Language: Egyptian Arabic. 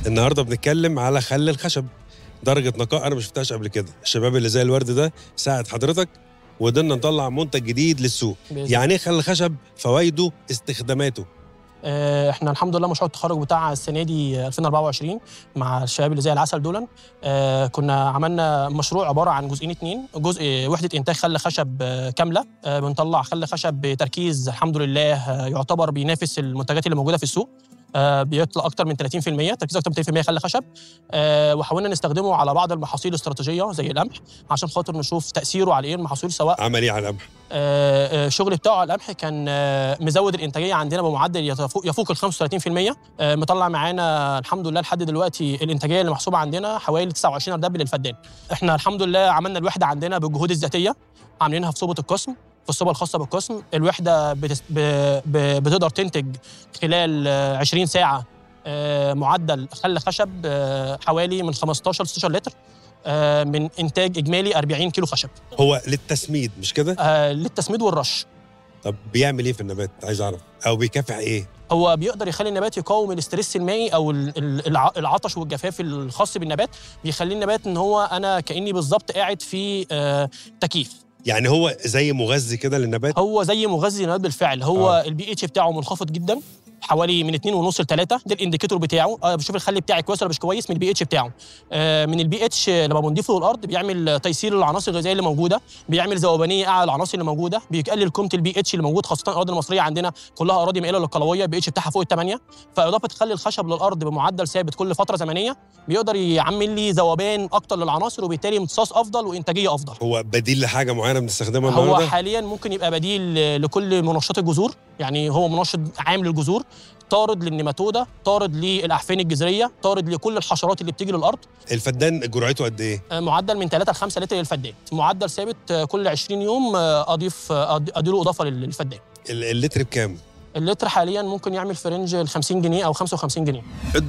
النهارده بنتكلم على خل الخشب درجه نقاء انا ما شفتهاش قبل كده الشباب اللي زي الورد ده ساعد حضرتك وقدرنا نطلع منتج جديد للسوق بإذن يعني ايه خل الخشب فوائده استخداماته آه، احنا الحمد لله مشروع التخرج بتاع السنه دي آه، 2024 مع الشباب اللي زي العسل دول آه، كنا عملنا مشروع عباره عن جزئين اتنين جزء وحده انتاج خل خشب آه، كامله آه، بنطلع خل خشب بتركيز الحمد لله آه، يعتبر بينافس المنتجات اللي موجوده في السوق آه، بيطلع اكتر من 30% تركيز اكتر من 30% خل خشب آه، وحاولنا نستخدمه على بعض المحاصيل الاستراتيجيه زي القمح عشان خاطر نشوف تاثيره على ايه المحاصيل سواء عمل ايه على القمح آه، آه، الشغل بتاعه على القمح كان آه، مزود الانتاجيه عندنا بمعدل يتفوق- يفوق ال 35% آه، مطلع معانا الحمد لله لحد دلوقتي الانتاجيه اللي محسوبه عندنا حوالي 29 ارداب للفدان احنا الحمد لله عملنا الوحده عندنا بالجهود الذاتيه عاملينها في صوبه القسم في الصوبه الخاصه بالقسم الوحده بتس... ب... ب... بتقدر تنتج خلال آه، 20 ساعه آه، معدل خل خشب آه، حوالي من 15 ل 16 لتر آه، من انتاج اجمالي 40 كيلو خشب هو للتسميد مش كده آه، للتسميد والرش طب بيعمل ايه في النبات عايز اعرف او بيكافح ايه هو بيقدر يخلي النبات يقاوم الاسترس المائي او ال- ال- الع- العطش والجفاف الخاص بالنبات بيخلي النبات ان هو انا كاني بالظبط قاعد في آه، تكييف يعني هو زي مغذي كده للنبات هو زي مغذي للنبات بالفعل هو آه. آه. البي اتش بتاعه منخفض جدا حوالي من 2.5 ل 3 ده الانديكيتور بتاعه اه بشوف الخل بتاعي كويس ولا مش كويس من البي اتش بتاعه آه من البي اتش لما بنضيفه للارض بيعمل تيسير للعناصر الغذائيه اللي موجوده بيعمل ذوبانيه اعلى العناصر اللي موجوده بيقلل قيمه البي اتش اللي موجود خاصه الاراضي المصريه عندنا كلها اراضي مائله للقلويه البي اتش بتاعها فوق الثمانيه فاضافه خل الخشب للارض بمعدل ثابت كل فتره زمنيه بيقدر يعمل لي ذوبان اكتر للعناصر وبالتالي امتصاص افضل وانتاجيه افضل هو بديل لحاجه معينه بنستخدمها هو النهارده حاليا ممكن يبقى بديل لكل منشطات الجذور يعني هو منشط عام للجذور طارد للنيماتودا طارد للاعفان الجذريه طارد لكل الحشرات اللي بتيجي للارض الفدان جرعته قد ايه آه، معدل من 3 ل 5 لتر للفدان معدل ثابت آه، كل 20 يوم آه، اضيف آه، أض- اديله اضافه لل- للفدان ال- اللتر بكام اللتر حاليا ممكن يعمل في رينج ال 50 جنيه او 55 جنيه